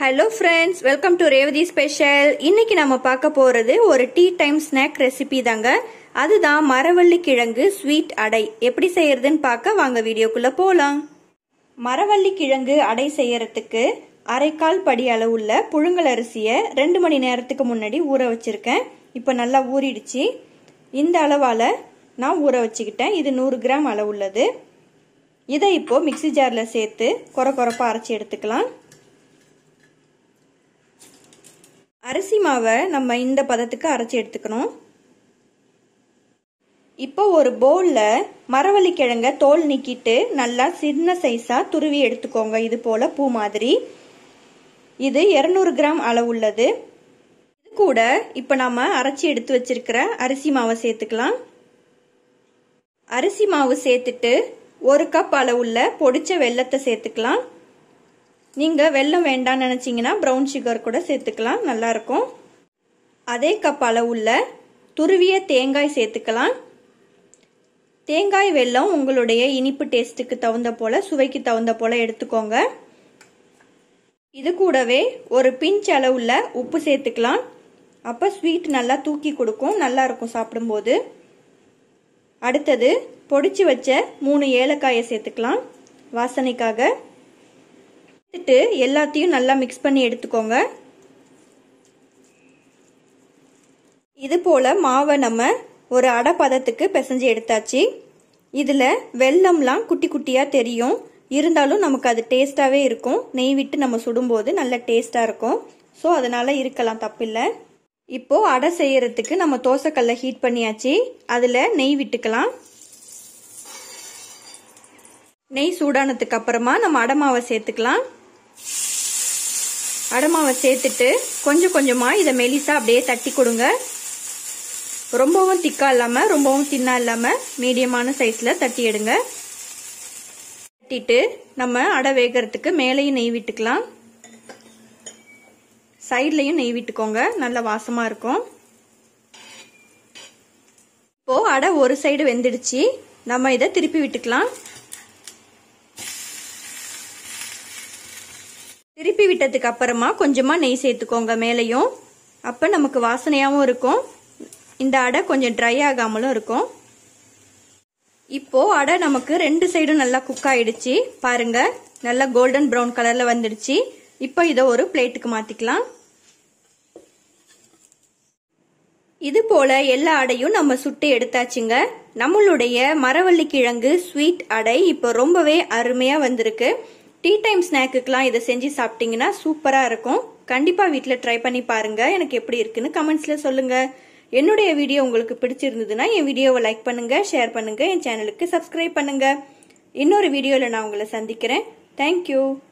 hello friends welcome to Revathi special இன்னைக்கு நம்ம பார்க்க போறது ஒரு டீ டைம் ஸ்நாக் ரெசிபி தாங்க அதுதான் மரவள்ளி கிழங்கு ஸ்வீட் அடை எப்படி செய்யறதுன்னு பார்க்க வாங்க வீடியோக்குள்ள போலாம் மரவள்ளி கிழங்கு அடை செய்யறதுக்கு அரைக்கால் படி அளவுள்ள புழுங்கல் அரிசியை ரெண்டு மணி நேரத்துக்கு முன்னாடி ஊற வச்சிருக்கேன் இப்போ நல்லா ஊறிடுச்சு இந்த அளவால் நான் ஊற வச்சுக்கிட்டேன் இது நூறு கிராம் அளவுள்ளது இதை இப்போ மிக்சி ஜாரில் சேர்த்து கொர கொரப்பாக அரைச்சி எடுத்துக்கலாம் அரிசி மாவை நம்ம இந்த பதத்துக்கு அரைச்சி எடுத்துக்கணும் இப்போ ஒரு பவுலில் மரவள்ளி கிழங்க தோல் நீக்கிட்டு நல்லா சின்ன சைஸாக துருவி எடுத்துக்கோங்க இது போல் பூ மாதிரி இது இரநூறு கிராம் அளவுள்ளது இது கூட இப்போ நம்ம அரைச்சி எடுத்து வச்சிருக்கிற அரிசி மாவை சேர்த்துக்கலாம் அரிசி மாவு சேர்த்துட்டு ஒரு கப் அளவுள்ள பொடிச்ச வெள்ளத்தை சேர்த்துக்கலாம் நீங்கள் வெல்லம் வேண்டாம்னு நினச்சிங்கன்னா ப்ரௌன் சுகர் கூட சேர்த்துக்கலாம் நல்லாயிருக்கும் அதே கப் அளவுள்ள துருவிய தேங்காய் சேர்த்துக்கலாம் தேங்காய் வெல்லம் உங்களுடைய இனிப்பு டேஸ்ட்டுக்கு தகுந்த போல் சுவைக்கு தகுந்த போல் எடுத்துக்கோங்க இது கூடவே ஒரு பிஞ்ச் அளவுள்ள உப்பு சேர்த்துக்கலாம் அப்போ ஸ்வீட் நல்லா தூக்கி கொடுக்கும் நல்லா இருக்கும் சாப்பிடும்போது அடுத்தது பொடிச்சு வச்ச மூணு ஏலக்காயை சேர்த்துக்கலாம் வாசனைக்காக சேர்த்துட்டு எல்லாத்தையும் நல்லா மிக்ஸ் பண்ணி எடுத்துக்கோங்க இது போல் மாவை நம்ம ஒரு அடை பதத்துக்கு பிசைஞ்சு எடுத்தாச்சு இதில் வெள்ளம்லாம் குட்டி குட்டியாக தெரியும் இருந்தாலும் நமக்கு அது டேஸ்ட்டாகவே இருக்கும் நெய் விட்டு நம்ம சுடும்போது நல்ல டேஸ்ட்டாக இருக்கும் ஸோ அதனால் இருக்கலாம் தப்பில்லை இப்போது அடை செய்யறதுக்கு நம்ம தோசைக்கல்லை ஹீட் பண்ணியாச்சு அதில் நெய் விட்டுக்கலாம் நெய் சூடானதுக்கு அப்புறமா நம்ம அடமாவை சேர்த்துக்கலாம் அடமாவை சேர்த்துட்டு கொஞ்சம் கொஞ்சமாக இதை மெலிசா அப்படியே தட்டி கொடுங்க ரொம்பவும் திக்காக இல்லாமல் ரொம்பவும் தின்னா இல்லாமல் மீடியமான சைஸில் தட்டி எடுங்க தட்டிட்டு நம்ம அடை வேகிறதுக்கு மேலேயும் நெய் விட்டுக்கலாம் சைட்லையும் நெய் விட்டுக்கோங்க நல்ல வாசமாக இருக்கும் இப்போது அடை ஒரு சைடு வெந்துடுச்சு நம்ம இதை திருப்பி விட்டுக்கலாம் திருப்பி விட்டதுக்கு அப்புறமா கொஞ்சமாக நெய் சேர்த்துக்கோங்க மேலேயும் அப்போ நமக்கு வாசனையாகவும் இருக்கும் இந்த அடை கொஞ்சம் ட்ரை ஆகாமலும் இருக்கும் இப்போ அடை நமக்கு ரெண்டு சைடும் நல்லா குக் ஆயிடுச்சு பாருங்க நல்லா கோல்டன் ப்ரௌன் கலர்ல வந்துடுச்சு இப்போ இதை ஒரு பிளேட்டுக்கு மாத்திக்கலாம் இது போல எல்லா அடையும் நம்ம சுட்டு எடுத்தாச்சுங்க நம்மளுடைய மரவள்ளி கிழங்கு ஸ்வீட் அடை இப்போ ரொம்பவே அருமையா வந்திருக்கு டீ டைம் ஸ்நாக்குக்கெலாம் இதை செஞ்சு சாப்பிட்டீங்கன்னா சூப்பராக இருக்கும் கண்டிப்பாக வீட்டில் ட்ரை பண்ணி பாருங்க எனக்கு எப்படி இருக்குன்னு கமெண்ட்ஸில் சொல்லுங்க என்னுடைய வீடியோ உங்களுக்கு பிடிச்சிருந்ததுன்னா என் வீடியோவை லைக் பண்ணுங்க ஷேர் பண்ணுங்க என் சேனலுக்கு சப்ஸ்கிரைப் பண்ணுங்க இன்னொரு வீடியோவில் நான் உங்களை சந்திக்கிறேன் தேங்க்யூ